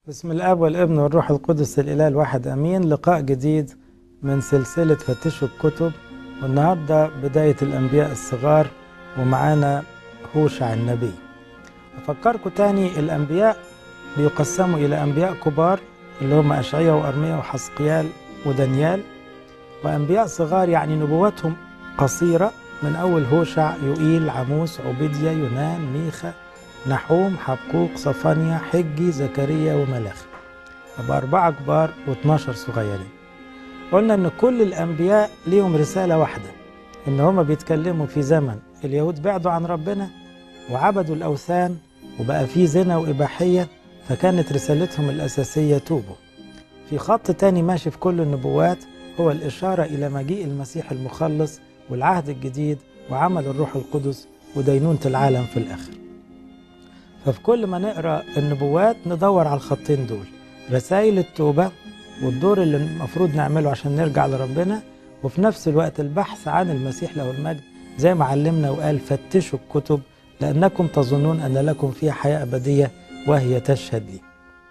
بسم الاب والابن والروح القدس الاله الواحد امين لقاء جديد من سلسله فتشوا الكتب والنهارده بدايه الانبياء الصغار ومعانا هوشع النبي افكركم تاني الانبياء بيقسموا الى انبياء كبار اللي هم اشعياء وارميا وحسقيال ودانيال وانبياء صغار يعني نبواتهم قصيره من اول هوشع يوئيل عموس عبيديا يونان ميخا نحوم حبقوق صفانيا حجي زكريا وملاخي يبقى أربعة كبار و12 صغيرين قلنا إن كل الأنبياء ليهم رسالة واحدة إن هما بيتكلموا في زمن اليهود بعدوا عن ربنا وعبدوا الأوثان وبقى في زنا وإباحية فكانت رسالتهم الأساسية توبوا في خط تاني ماشي في كل النبوات هو الإشارة إلى مجيء المسيح المخلص والعهد الجديد وعمل الروح القدس ودينونة العالم في الآخر ففي كل ما نقرا النبوات ندور على الخطين دول رسائل التوبه والدور اللي المفروض نعمله عشان نرجع لربنا وفي نفس الوقت البحث عن المسيح له المجد زي ما علمنا وقال فتشوا الكتب لانكم تظنون ان لكم فيها حياه ابديه وهي تشهد لي.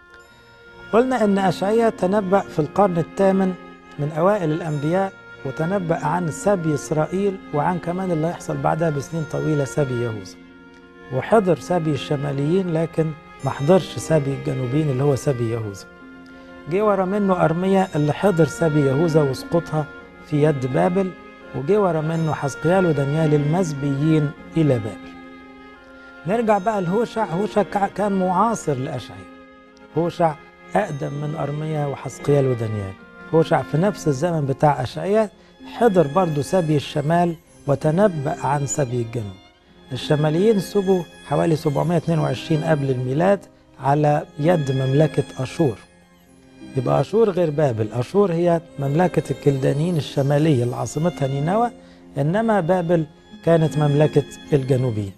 قلنا ان اشعياء تنبأ في القرن الثامن من اوائل الانبياء وتنبأ عن سبي اسرائيل وعن كمان اللي هيحصل بعدها بسنين طويله سبي يهوذا. وحضر سبي الشماليين لكن ما حضرش سبي الجنوبيين اللي هو سبي يهوذا جه ورا منه أرميا اللي حضر سبي يهوذا وسقوطها في يد بابل وجه ورا منه حزقيال ودانيال المسبيين إلى بابل نرجع بقى لهوشع هوشع كان معاصر لأشعياء هوشع أقدم من أرميا وحزقيال ودانيال هوشع في نفس الزمن بتاع أشعياء حضر برضه سبي الشمال وتنبأ عن سبي الجنوب الشماليين سبوا حوالي 722 قبل الميلاد على يد مملكة أشور يبقى أشور غير بابل أشور هي مملكة الكلدانيين الشمالية اللي عاصمتها نينوى إنما بابل كانت مملكة الجنوبيين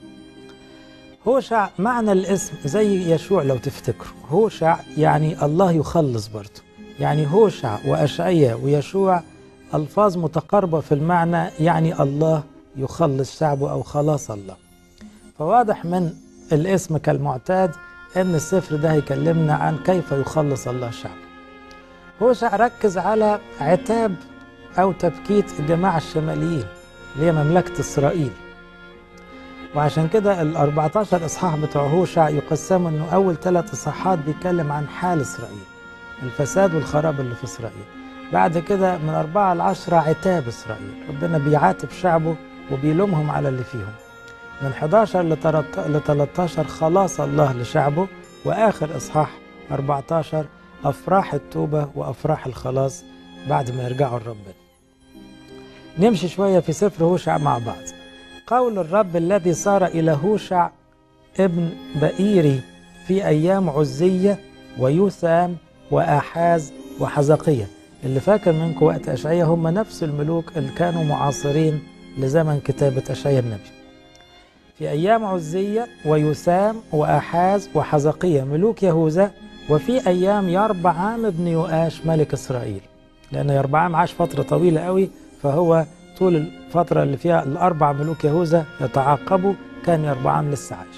هوشع معنى الاسم زي يشوع لو تفتكروا هوشع يعني الله يخلص برضه يعني هوشع وأشعية ويشوع ألفاظ متقاربة في المعنى يعني الله يخلص شعبه أو خلاص الله فواضح من الاسم كالمعتاد أن السفر ده هيكلمنا عن كيف يخلص الله شعبه هوشع ركز على عتاب أو تبكيت الجماعة الشماليين اللي هي مملكة إسرائيل وعشان كده ال 14 إصحاح بتوع هوشع يقسموا إنه أول ثلاث إصحاحات بيتكلم عن حال إسرائيل الفساد والخراب اللي في إسرائيل بعد كده من أربعة لعشرة عتاب إسرائيل ربنا بيعاتب شعبه وبيلومهم على اللي فيهم من 11 ل 13 خلاص الله لشعبه واخر اصحاح 14 افراح التوبه وافراح الخلاص بعد ما يرجعوا لربنا. نمشي شويه في سفر هوشع مع بعض. قول الرب الذي صار الى هوشع ابن بئيري في ايام عزيه ويوثام واحاز وحزقيه اللي فاكر منكم وقت اشعياء هم نفس الملوك اللي كانوا معاصرين لزمن كتابة أشعياء النبي في أيام عزية ويسام وأحاز وحزقية ملوك يهوذا وفي أيام يربعام ابن يؤاش ملك إسرائيل لأن يربعام عاش فترة طويلة قوي فهو طول الفترة اللي فيها الأربع ملوك يهوذا يتعاقبوا كان يربعام لسه عايش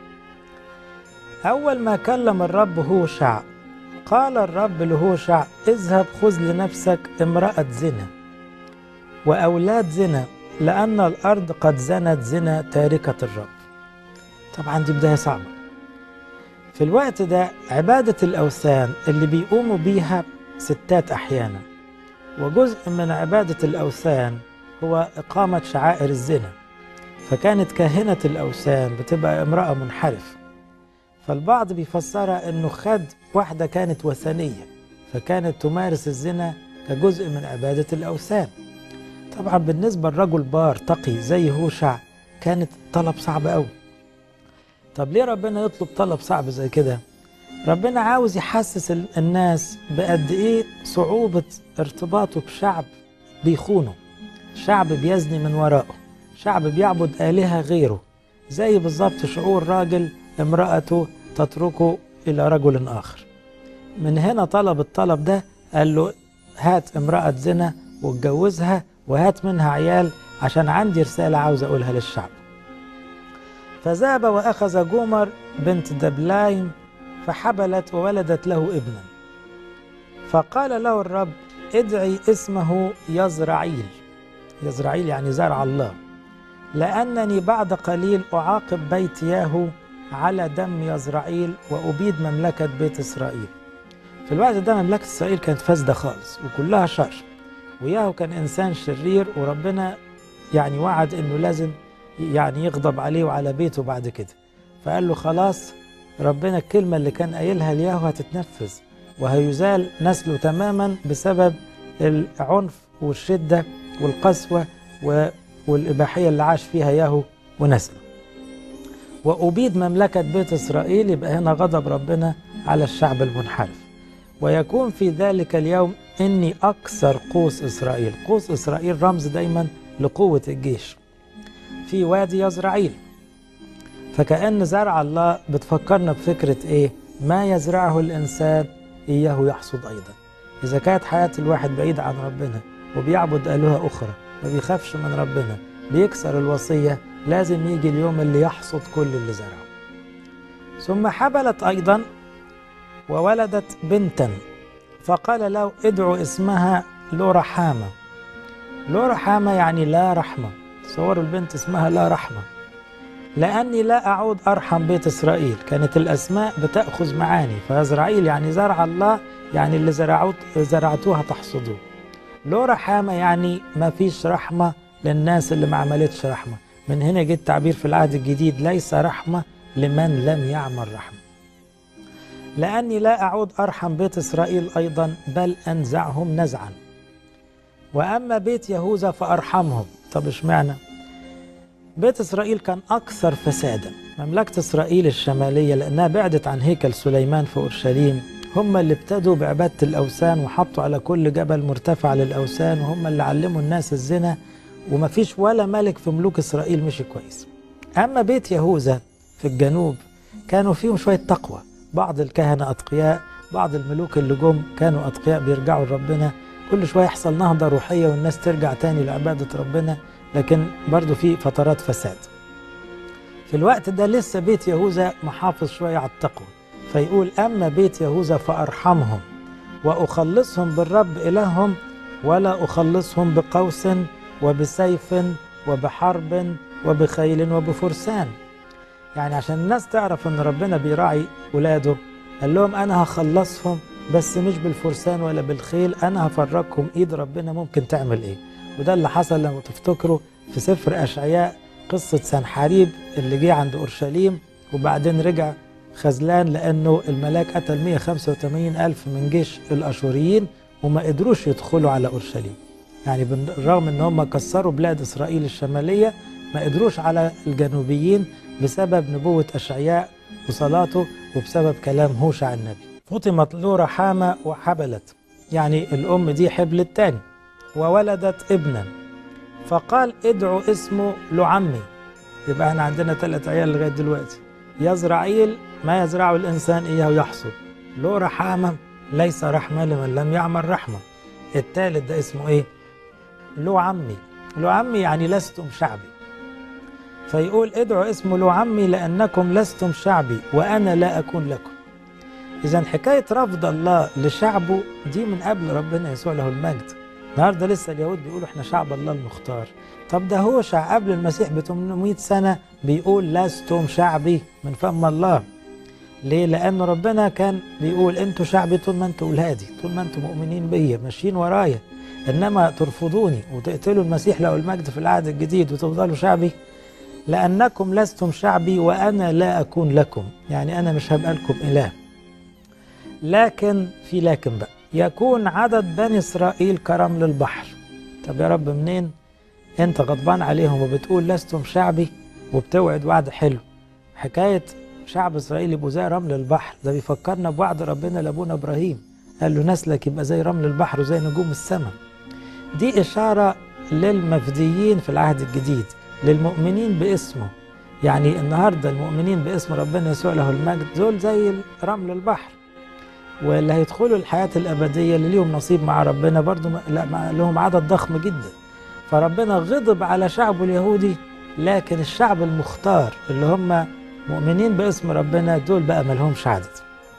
أول ما كلم الرب هوشع قال الرب لهوشع اذهب خذ لنفسك امرأة زنا وأولاد زنا لأن الأرض قد زنت زنا تاركة الرب طبعا دي بداية صعبة في الوقت ده عبادة الأوثان اللي بيقوموا بيها ستات أحيانا وجزء من عبادة الأوثان هو إقامة شعائر الزنا فكانت كاهنة الأوثان بتبقى امرأة منحرفة فالبعض بيفسرها أنه خد واحدة كانت وثنية فكانت تمارس الزنا كجزء من عبادة الأوثان طبعا بالنسبة لرجل بار تقي زي هوشع كانت طلب صعب قوي طب ليه ربنا يطلب طلب صعب زي كده ربنا عاوز يحسس الناس بقد ايه صعوبة ارتباطه بشعب بيخونه شعب بيزني من ورائه شعب بيعبد آلهة غيره زي بالظبط شعور راجل امرأته تتركه إلى رجل آخر من هنا طلب الطلب ده قال له هات امرأة زنا واتجوزها وهات منها عيال عشان عندي رسالة عاوز أقولها للشعب فذهب وأخذ جومر بنت دبلايم فحبلت وولدت له ابنا فقال له الرب ادعي اسمه يزرعيل يزرعيل يعني زرع الله لأنني بعد قليل أعاقب بيت ياهو على دم يزرعيل وأبيد مملكة بيت إسرائيل في الوقت ده مملكة إسرائيل كانت فاسدة خالص وكلها شر وياهو كان إنسان شرير وربنا يعني وعد إنه لازم يعني يغضب عليه وعلى بيته بعد كده فقال له خلاص ربنا الكلمة اللي كان قايلها لياهو هتتنفذ وهيزال نسله تماما بسبب العنف والشدة والقسوة والإباحية اللي عاش فيها ياهو ونسله وأبيد مملكة بيت إسرائيل يبقى هنا غضب ربنا على الشعب المنحرف ويكون في ذلك اليوم إني أكثر قوس إسرائيل قوس إسرائيل رمز دايما لقوة الجيش في وادي يزرعيل فكأن زرع الله بتفكرنا بفكرة إيه ما يزرعه الإنسان إياه يحصد أيضا إذا كانت حياة الواحد بعيدة عن ربنا وبيعبد آلهة أخرى ما بيخافش من ربنا بيكسر الوصية لازم يجي اليوم اللي يحصد كل اللي زرعه ثم حبلت أيضا وولدت بنتا فقال له ادعو اسمها لورحامة لورحامة يعني لا رحمة تصوروا البنت اسمها لا رحمة لأني لا أعود أرحم بيت إسرائيل كانت الأسماء بتأخذ معاني فإسرائيل يعني زرع الله يعني اللي زرعوه زرعتوها تحصدوه له رحامة يعني ما فيش رحمة للناس اللي ما عملتش رحمة من هنا جه التعبير في العهد الجديد ليس رحمة لمن لم يعمل رحمة لأني لا أعود أرحم بيت إسرائيل أيضا بل أنزعهم نزعا وأما بيت يهوذا فأرحمهم طب اشمعنى بيت إسرائيل كان أكثر فسادا مملكة إسرائيل الشمالية لأنها بعدت عن هيكل سليمان في أورشليم هم اللي ابتدوا بعبادة الأوثان وحطوا على كل جبل مرتفع للأوثان وهم اللي علموا الناس الزنا وما فيش ولا ملك في ملوك إسرائيل مشي كويس أما بيت يهوذا في الجنوب كانوا فيهم شوية تقوى بعض الكهنة أتقياء بعض الملوك اللي جم كانوا أتقياء بيرجعوا لربنا كل شوية يحصل نهضة روحية والناس ترجع تاني لعبادة ربنا لكن برضو في فترات فساد في الوقت ده لسه بيت يهوذا محافظ شوية على التقوى فيقول أما بيت يهوذا فأرحمهم وأخلصهم بالرب إلههم ولا أخلصهم بقوس وبسيف وبحرب وبخيل وبفرسان يعني عشان الناس تعرف ان ربنا بيراعي ولاده قال لهم انا هخلصهم بس مش بالفرسان ولا بالخيل انا هفرجكم ايد ربنا ممكن تعمل ايه وده اللي حصل لو تفتكروا في سفر اشعياء قصة سنحاريب اللي جه عند اورشليم وبعدين رجع خذلان لانه الملاك قتل 185 الف من جيش الاشوريين وما قدروش يدخلوا على اورشليم يعني بالرغم ان هم كسروا بلاد اسرائيل الشماليه ما قدروش على الجنوبيين بسبب نبوة أشعياء وصلاته وبسبب كلام هوشع النبي فطمت له رحامة وحبلت يعني الأم دي حبلت تاني وولدت ابنا فقال ادعوا اسمه لعمي يبقى احنا عندنا ثلاث عيال لغاية دلوقتي يزرعيل ما يزرعه الإنسان إياه يحصد له رحامة ليس رحمة لمن لم يعمل رحمة الثالث ده اسمه إيه له عمي له عمي يعني لستم شعبي فيقول ادعوا اسمه له عمي لأنكم لستم شعبي وأنا لا أكون لكم إذا حكاية رفض الله لشعبه دي من قبل ربنا يسوع له المجد النهارده لسه اليهود بيقولوا احنا شعب الله المختار طب ده هو شعب قبل المسيح ب 800 سنة بيقول لستم شعبي من فم الله ليه؟ لأن ربنا كان بيقول أنتوا شعبي طول ما أنتوا أولادي طول ما أنتوا مؤمنين بيا ماشيين ورايا إنما ترفضوني وتقتلوا المسيح له المجد في العهد الجديد وتفضلوا شعبي لأنكم لستم شعبي وأنا لا أكون لكم يعني أنا مش هبقى لكم إله لكن في لكن بقى يكون عدد بني إسرائيل كرمل البحر طب يا رب منين أنت غضبان عليهم وبتقول لستم شعبي وبتوعد وعد حلو حكاية شعب إسرائيل يبقوا زي رمل البحر ده بيفكرنا بوعد ربنا لأبونا إبراهيم قال له نسلك يبقى زي رمل البحر وزي نجوم السماء دي إشارة للمفديين في العهد الجديد للمؤمنين باسمه يعني النهاردة المؤمنين باسم ربنا يسوع له المجد دول زي رمل البحر واللي هيدخلوا الحياة الأبدية اللي ليهم نصيب مع ربنا برضو لا لهم عدد ضخم جدا فربنا غضب على شعبه اليهودي لكن الشعب المختار اللي هم مؤمنين باسم ربنا دول بقى ملهمش عدد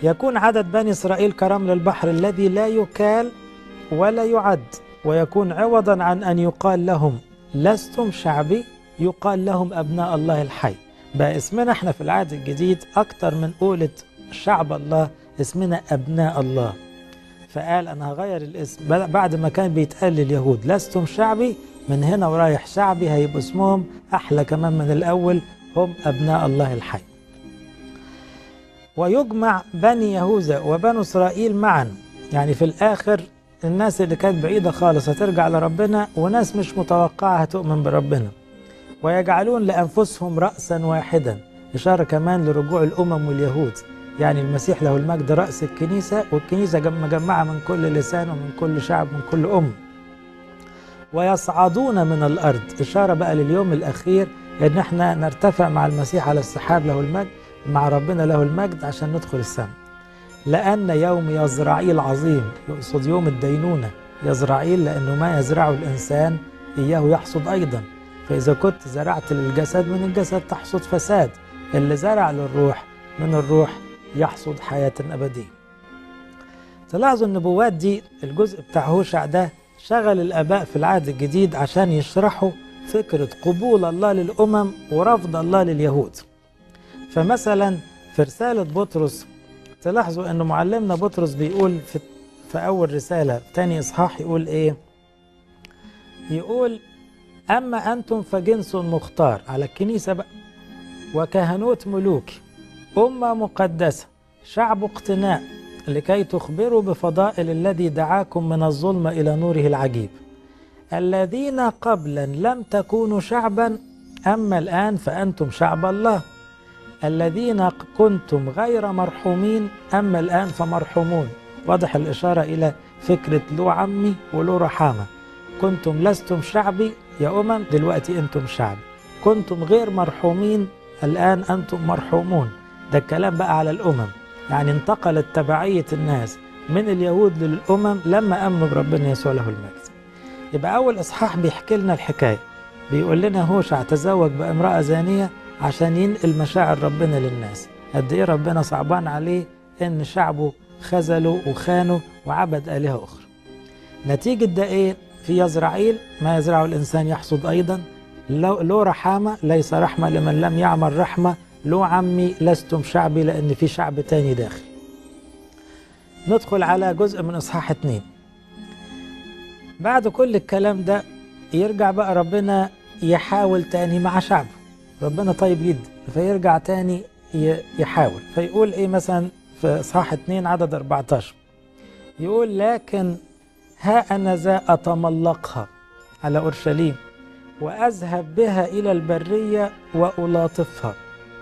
يكون عدد بني إسرائيل كرمل البحر الذي لا يكال ولا يعد ويكون عوضا عن أن يقال لهم لستم شعبي يقال لهم أبناء الله الحي بقى اسمنا احنا في العهد الجديد أكتر من قولة شعب الله اسمنا أبناء الله فقال أنا هغير الاسم بعد ما كان بيتقال لليهود لستم شعبي من هنا ورايح شعبي هيبقوا اسمهم أحلى كمان من الأول هم أبناء الله الحي ويجمع بني يهوذا وبنو إسرائيل معا يعني في الآخر الناس اللي كانت بعيدة خالص هترجع لربنا وناس مش متوقعة هتؤمن بربنا ويجعلون لأنفسهم رأسا واحدا إشارة كمان لرجوع الأمم واليهود يعني المسيح له المجد رأس الكنيسة والكنيسة مجمعة من كل لسان ومن كل شعب من كل أم ويصعدون من الأرض إشارة بقى لليوم الأخير إن احنا نرتفع مع المسيح على السحاب له المجد مع ربنا له المجد عشان ندخل السماء لأن يوم يزرعيل عظيم يقصد يوم الدينونة يزرعيل لأنه ما يزرعه الإنسان إياه يحصد أيضا فإذا كنت زرعت للجسد من الجسد تحصد فساد اللي زرع للروح من الروح يحصد حياة أبدية تلاحظوا النبوات دي الجزء بتاع هوشع ده شغل الآباء في العهد الجديد عشان يشرحوا فكرة قبول الله للأمم ورفض الله لليهود فمثلا في رسالة بطرس تلاحظوا أن معلمنا بطرس بيقول في, في أول رسالة تاني إصحاح يقول إيه يقول أما أنتم فجنس مختار على الكنيسة بقى وكهنوت ملوك أمة مقدسة شعب اقتناء لكي تخبروا بفضائل الذي دعاكم من الظلم إلى نوره العجيب الذين قبلا لم تكونوا شعبا أما الآن فأنتم شعب الله الذين كنتم غير مرحومين أما الآن فمرحومون واضح الإشارة إلى فكرة له عمي وله رحامة كنتم لستم شعبي يا أمم دلوقتي أنتم شعب كنتم غير مرحومين الآن أنتم مرحومون ده الكلام بقى على الأمم يعني انتقلت تبعية الناس من اليهود للأمم لما أمنوا بربنا يسوع له المجد يبقى أول إصحاح بيحكي لنا الحكاية بيقول لنا هوشع تزوج بامرأة زانية عشان ينقل مشاعر ربنا للناس قد إيه ربنا صعبان عليه إن شعبه خذلوا وخانوا وعبد آلهة أخرى نتيجة ده إيه في يزرعيل ما يزرعه الإنسان يحصد أيضا له رحامة ليس رحمة لمن لم يعمل رحمة له عمي لستم شعبي لأن في شعب تاني داخل ندخل على جزء من إصحاح اتنين بعد كل الكلام ده يرجع بقى ربنا يحاول تاني مع شعبه ربنا طيب جدا فيرجع تاني يحاول فيقول ايه مثلا في اصحاح 2 عدد 14 يقول لكن ها انا ذا اتملقها على اورشليم واذهب بها الى البريه والاطفها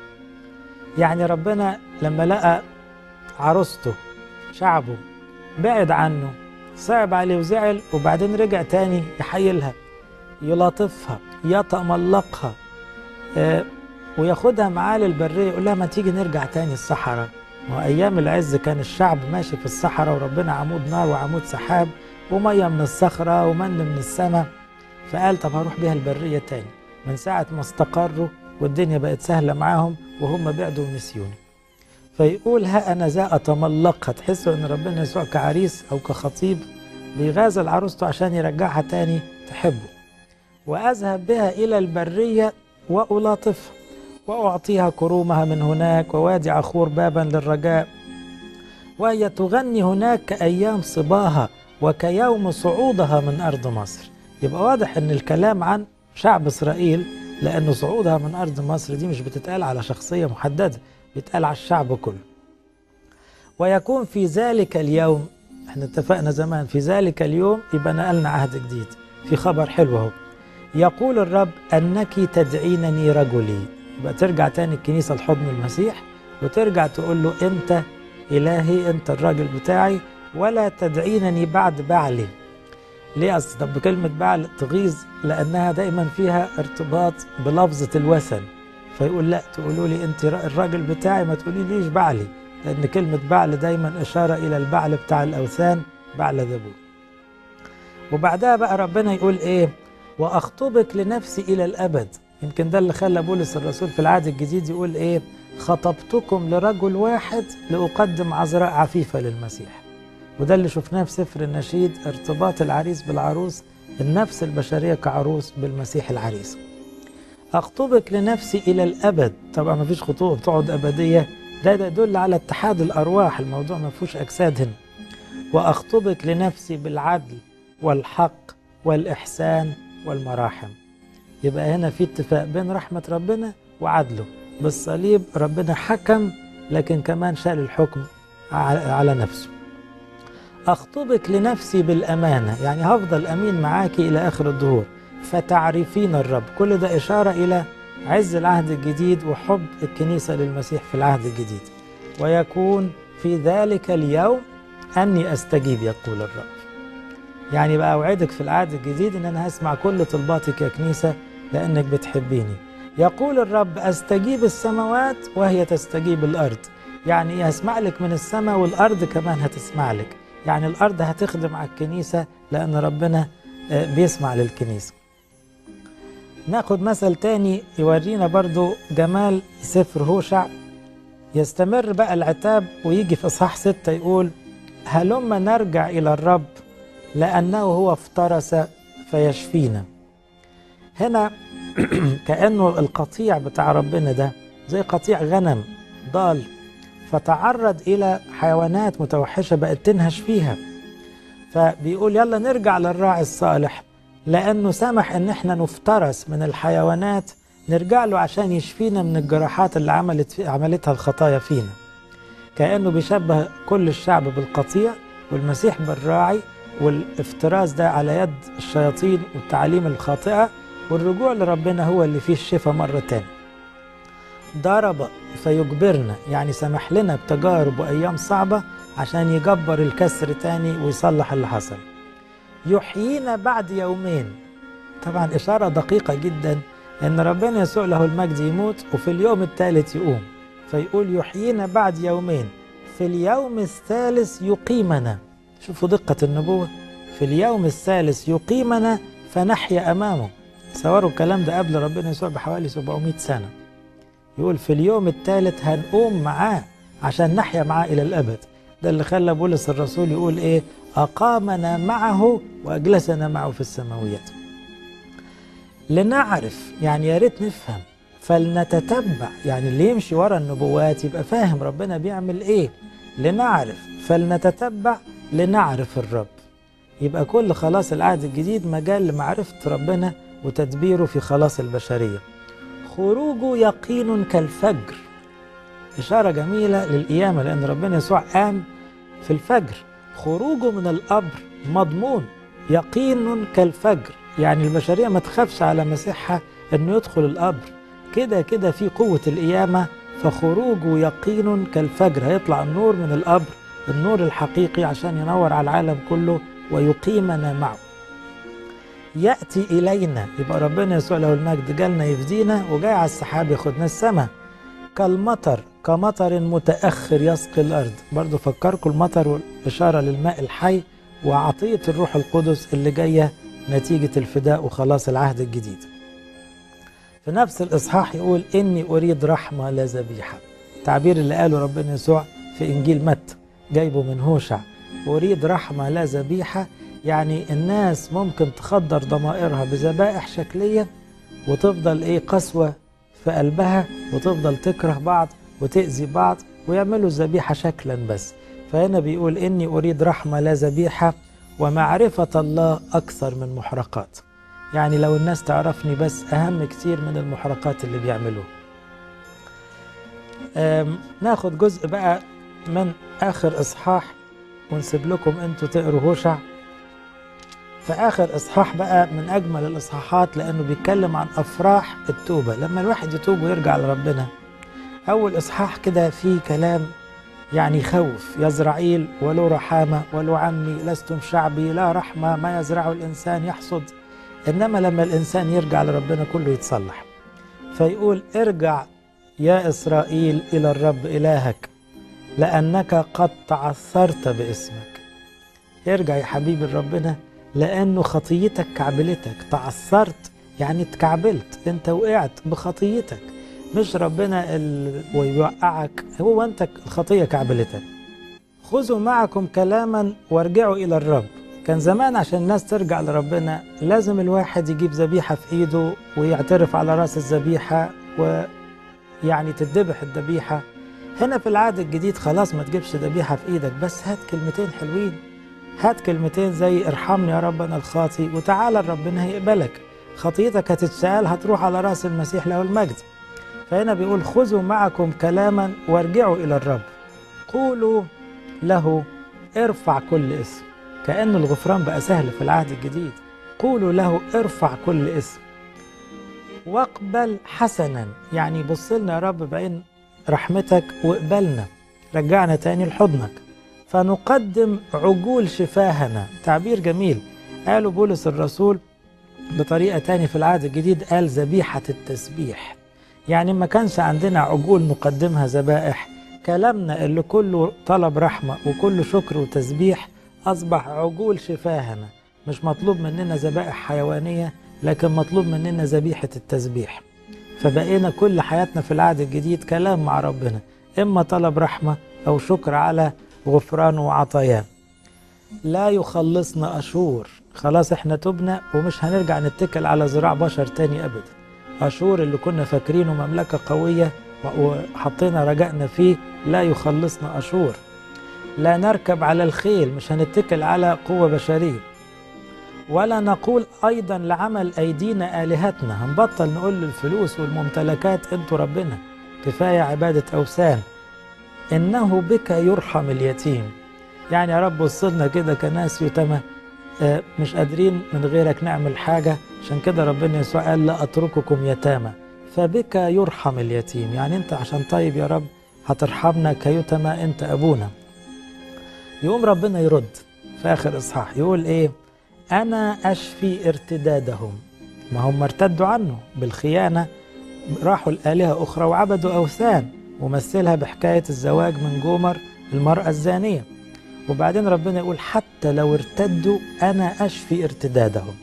يعني ربنا لما لقى عروسته شعبه بعد عنه صعب عليه وزعل وبعدين رجع تاني يحيلها يلاطفها يتملقها آه وياخدها معاه للبرية يقول لها ما تيجي نرجع تاني الصحراء وأيام العز كان الشعب ماشي في الصحراء وربنا عمود نار وعمود سحاب ومية من الصخرة ومن من السماء فقال طب هروح بيها البرية تاني من ساعة ما استقروا والدنيا بقت سهلة معاهم وهم بعدوا ونسيوني فيقول ها أنا ذا أتملقها تحسوا إن ربنا يسوع كعريس أو كخطيب بيغازل عروسته عشان يرجعها تاني تحبه وأذهب بها إلى البرية وألاطفها وأعطيها كرومها من هناك ووادي عخور بابا للرجاء وهي تغني هناك كأيام صباها وكيوم صعودها من أرض مصر يبقى واضح أن الكلام عن شعب إسرائيل لأن صعودها من أرض مصر دي مش بتتقال على شخصية محددة بيتقال على الشعب كله ويكون في ذلك اليوم احنا اتفقنا زمان في ذلك اليوم يبقى نقلنا عهد جديد في خبر حلو اهو يقول الرب انك تدعينني رجلي يبقى ترجع تاني الكنيسه لحضن المسيح وترجع تقول له انت الهي انت الراجل بتاعي ولا تدعينني بعد بعلي ليه اصل طب كلمه بعل تغيظ لانها دايما فيها ارتباط بلفظه الوثن فيقول لا تقولوا لي انت الراجل بتاعي ما تقولي ليش بعلي لان كلمه بعل دايما اشاره الى البعل بتاع الاوثان بعل ذبول وبعدها بقى ربنا يقول ايه واخطبك لنفسي الى الابد يمكن ده اللي خلى بولس الرسول في العهد الجديد يقول ايه خطبتكم لرجل واحد لأقدم عذراء عفيفة للمسيح وده اللي شفناه في سفر النشيد ارتباط العريس بالعروس النفس البشرية كعروس بالمسيح العريس أخطبك لنفسي إلى الأبد طبعا ما فيش خطوبة بتقعد أبدية ده, ده يدل على اتحاد الأرواح الموضوع ما فيهوش أجساد هنا وأخطبك لنفسي بالعدل والحق والإحسان والمراحم يبقى هنا في اتفاق بين رحمة ربنا وعدله بالصليب ربنا حكم لكن كمان شال الحكم على نفسه أخطبك لنفسي بالأمانة يعني هفضل أمين معاكي إلى آخر الدهور فتعرفين الرب كل ده إشارة إلى عز العهد الجديد وحب الكنيسة للمسيح في العهد الجديد ويكون في ذلك اليوم أني أستجيب يقول الرب يعني بقى أوعدك في العهد الجديد أن أنا هسمع كل طلباتك يا كنيسة لأنك بتحبيني يقول الرب أستجيب السماوات وهي تستجيب الأرض يعني إيه هسمع لك من السماء والأرض كمان هتسمع لك يعني الأرض هتخدم على الكنيسة لأن ربنا بيسمع للكنيسة ناخد مثل تاني يورينا برضو جمال سفر هوشع يستمر بقى العتاب ويجي في إصحاح ستة يقول هلما نرجع إلى الرب لأنه هو افترس فيشفينا هنا كأنه القطيع بتاع ربنا ده زي قطيع غنم ضال فتعرض إلى حيوانات متوحشة بقت تنهش فيها فبيقول يلا نرجع للراعي الصالح لأنه سمح إن احنا نفترس من الحيوانات نرجع له عشان يشفينا من الجراحات اللي عملت في عملتها الخطايا فينا كأنه بيشبه كل الشعب بالقطيع والمسيح بالراعي والافتراس ده على يد الشياطين والتعاليم الخاطئة والرجوع لربنا هو اللي فيه الشفاء مرة تانية ضرب فيجبرنا يعني سمح لنا بتجارب وأيام صعبة عشان يجبر الكسر تاني ويصلح اللي حصل يحيينا بعد يومين طبعا إشارة دقيقة جدا أن ربنا يسوع له المجد يموت وفي اليوم الثالث يقوم فيقول يحيينا بعد يومين في اليوم الثالث يقيمنا شوفوا دقة النبوة في اليوم الثالث يقيمنا فنحيا أمامه تصوروا الكلام ده قبل ربنا يسوع بحوالي 700 سنة يقول في اليوم الثالث هنقوم معاه عشان نحيا معاه إلى الأبد ده اللي خلى بولس الرسول يقول إيه أقامنا معه وأجلسنا معه في السماويات لنعرف يعني يا ريت نفهم فلنتتبع يعني اللي يمشي ورا النبوات يبقى فاهم ربنا بيعمل ايه لنعرف فلنتتبع لنعرف الرب يبقى كل خلاص العهد الجديد مجال لمعرفة ربنا وتدبيره في خلاص البشرية خروجه يقين كالفجر إشارة جميلة للقيامة لأن ربنا يسوع قام في الفجر خروجه من القبر مضمون يقين كالفجر يعني البشرية ما تخافش على مسيحها أنه يدخل القبر كده كده في قوة القيامة فخروجه يقين كالفجر هيطلع النور من القبر النور الحقيقي عشان ينور على العالم كله ويقيمنا معه يأتي إلينا يبقى ربنا يسوع له المجد جالنا يفدينا وجاي على السحاب ياخدنا السماء كالمطر كمطر متأخر يسقي الأرض برضو فكركم المطر إشارة للماء الحي وعطية الروح القدس اللي جاية نتيجة الفداء وخلاص العهد الجديد في نفس الإصحاح يقول إني أريد رحمة لا ذبيحة التعبير اللي قاله ربنا يسوع في إنجيل متى جايبه من هوشع أريد رحمة لا ذبيحة يعني الناس ممكن تخدر ضمائرها بذبائح شكلية وتفضل إيه قسوة في قلبها وتفضل تكره بعض وتأذي بعض ويعملوا الذبيحة شكلا بس فهنا بيقول إني أريد رحمة لا ذبيحة ومعرفة الله أكثر من محرقات يعني لو الناس تعرفني بس أهم كتير من المحرقات اللي بيعملوه ناخد جزء بقى من آخر إصحاح ونسيب لكم أنتوا تقروا هوشع في آخر إصحاح بقى من أجمل الإصحاحات لأنه بيتكلم عن أفراح التوبة لما الواحد يتوب ويرجع لربنا أول إصحاح كده فيه كلام يعني يخوف يزرعيل ولو رحامة ولو عمي لستم شعبي لا رحمة ما يزرعه الإنسان يحصد إنما لما الإنسان يرجع لربنا كله يتصلح فيقول ارجع يا إسرائيل إلى الرب إلهك لأنك قد تعثرت باسمك ارجع يا حبيبي لربنا لأنه خطيتك كعبلتك تعثرت يعني اتكعبلت انت وقعت بخطيتك مش ربنا اللي ويوقعك هو انت الخطيه كعبلتك خذوا معكم كلاما وارجعوا الى الرب كان زمان عشان الناس ترجع لربنا لازم الواحد يجيب ذبيحه في ايده ويعترف على راس الذبيحه ويعني تذبح الذبيحه هنا في العهد الجديد خلاص ما تجيبش ذبيحه في ايدك بس هات كلمتين حلوين هات كلمتين زي ارحمني يا رب انا الخاطي وتعالى ربنا هيقبلك خطيتك هتتشال هتروح على راس المسيح له المجد فهنا بيقول خذوا معكم كلاما وارجعوا الى الرب قولوا له ارفع كل اسم كأن الغفران بقى سهل في العهد الجديد قولوا له ارفع كل اسم واقبل حسنا يعني بص لنا يا رب بعين رحمتك واقبلنا رجعنا تاني لحضنك فنقدم عجول شفاهنا تعبير جميل قالوا بولس الرسول بطريقة تاني في العهد الجديد قال ذبيحة التسبيح يعني ما كانش عندنا عجول نقدمها ذبائح كلامنا اللي كله طلب رحمة وكله شكر وتسبيح أصبح عجول شفاهنا مش مطلوب مننا ذبائح حيوانية لكن مطلوب مننا ذبيحة التسبيح فبقينا كل حياتنا في العهد الجديد كلام مع ربنا إما طلب رحمة أو شكر على غفرانه وعطاياه لا يخلصنا أشور خلاص احنا تبنا ومش هنرجع نتكل على ذراع بشر تاني أبدا أشور اللي كنا فاكرينه مملكة قوية وحطينا رجائنا فيه لا يخلصنا أشور لا نركب على الخيل مش هنتكل على قوة بشرية ولا نقول أيضا لعمل أيدينا آلهتنا هنبطل نقول للفلوس والممتلكات أنتوا ربنا كفاية عبادة أوثان إنه بك يرحم اليتيم يعني يا رب وصلنا كده كناس يتامى مش قادرين من غيرك نعمل حاجة عشان كده ربنا يسوع قال لا أترككم يتامى فبك يرحم اليتيم يعني أنت عشان طيب يا رب هترحمنا كيتامى أنت أبونا يقوم ربنا يرد في آخر إصحاح يقول إيه أنا أشفي ارتدادهم ما هم ارتدوا عنه بالخيانة راحوا لآلهة أخرى وعبدوا أوثان ومثلها بحكاية الزواج من جومر المرأة الزانية وبعدين ربنا يقول حتى لو ارتدوا أنا أشفي ارتدادهم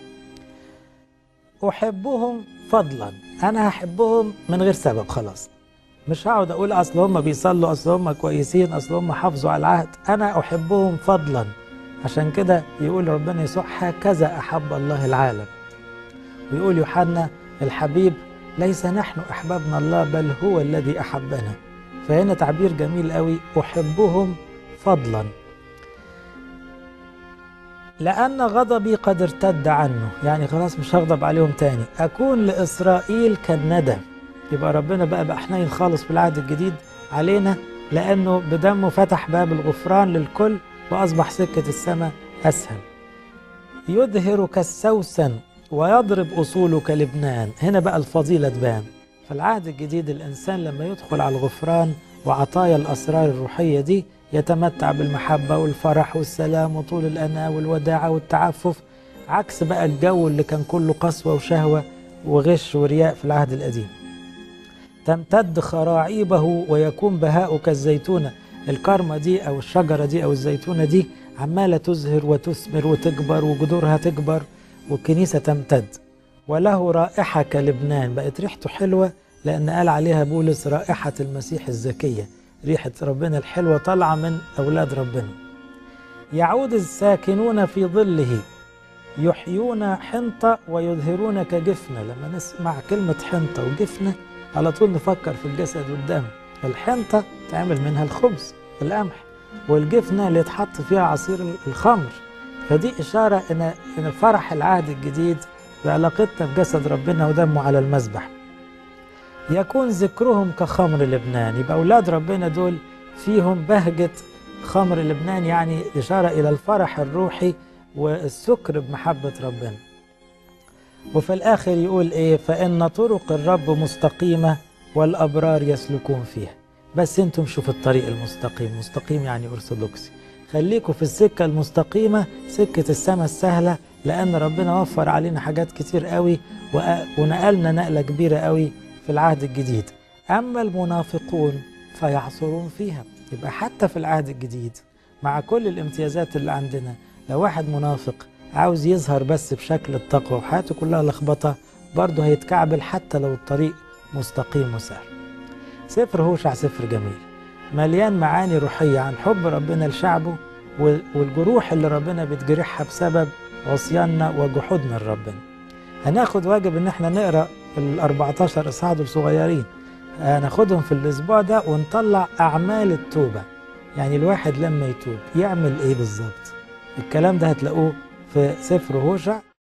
أحبهم فضلا أنا هحبهم من غير سبب خلاص مش هقعد أقول أصل هم بيصلوا أصل هم كويسين أصل هم حافظوا على العهد أنا أحبهم فضلا عشان كده يقول ربنا يسوع هكذا أحب الله العالم ويقول يوحنا الحبيب ليس نحن أحببنا الله بل هو الذي أحبنا فهنا تعبير جميل قوي أحبهم فضلا لأن غضبي قد ارتد عنه يعني خلاص مش هغضب عليهم تاني أكون لإسرائيل كالندى يبقى ربنا بقى بقى حنين خالص في العهد الجديد علينا لأنه بدمه فتح باب الغفران للكل وأصبح سكة السماء أسهل يظهر كالسوسن ويضرب أصوله كلبنان هنا بقى الفضيلة تبان في العهد الجديد الإنسان لما يدخل على الغفران وعطايا الأسرار الروحية دي يتمتع بالمحبة والفرح والسلام وطول الأناة والوداعة والتعفف عكس بقى الجو اللي كان كله قسوة وشهوة وغش ورياء في العهد القديم تمتد خراعيبه ويكون بهاؤه كالزيتونة الكرمة دي أو الشجرة دي أو الزيتونة دي عمالة تزهر وتثمر وتكبر وجذورها تكبر والكنيسة تمتد وله رائحة كلبنان بقت ريحته حلوة لأن قال عليها بولس رائحة المسيح الزكية ريحة ربنا الحلوة طالعة من أولاد ربنا يعود الساكنون في ظله يحيون حنطة ويظهرون كجفنة لما نسمع كلمة حنطة وجفنة على طول نفكر في الجسد والدم الحنطة تعمل منها الخبز القمح والجفنة اللي يتحط فيها عصير الخمر فدي إشارة إن إن فرح العهد الجديد بعلاقتنا بجسد ربنا ودمه على المذبح يكون ذكرهم كخمر لبنان يبقى أولاد ربنا دول فيهم بهجة خمر لبنان يعني إشارة إلى الفرح الروحي والسكر بمحبة ربنا وفي الآخر يقول إيه فإن طرق الرب مستقيمة والأبرار يسلكون فيها بس انتم شوفوا الطريق المستقيم مستقيم يعني أرثوذكسي خليكم في السكة المستقيمة سكة السماء السهلة لأن ربنا وفر علينا حاجات كتير قوي ونقلنا نقلة كبيرة قوي في العهد الجديد أما المنافقون فيعصرون فيها يبقى حتى في العهد الجديد مع كل الامتيازات اللي عندنا لو واحد منافق عاوز يظهر بس بشكل التقوى وحياته كلها لخبطة برضه هيتكعبل حتى لو الطريق مستقيم وسهل سفر هوشع سفر جميل مليان معاني روحية عن حب ربنا لشعبه والجروح اللي ربنا بتجرحها بسبب عصياننا وجحودنا لربنا هناخد واجب ان احنا نقرا ال 14 اصحاح دول صغيرين هناخدهم في الاسبوع ده ونطلع اعمال التوبه يعني الواحد لما يتوب يعمل ايه بالظبط الكلام ده هتلاقوه في سفر هوشع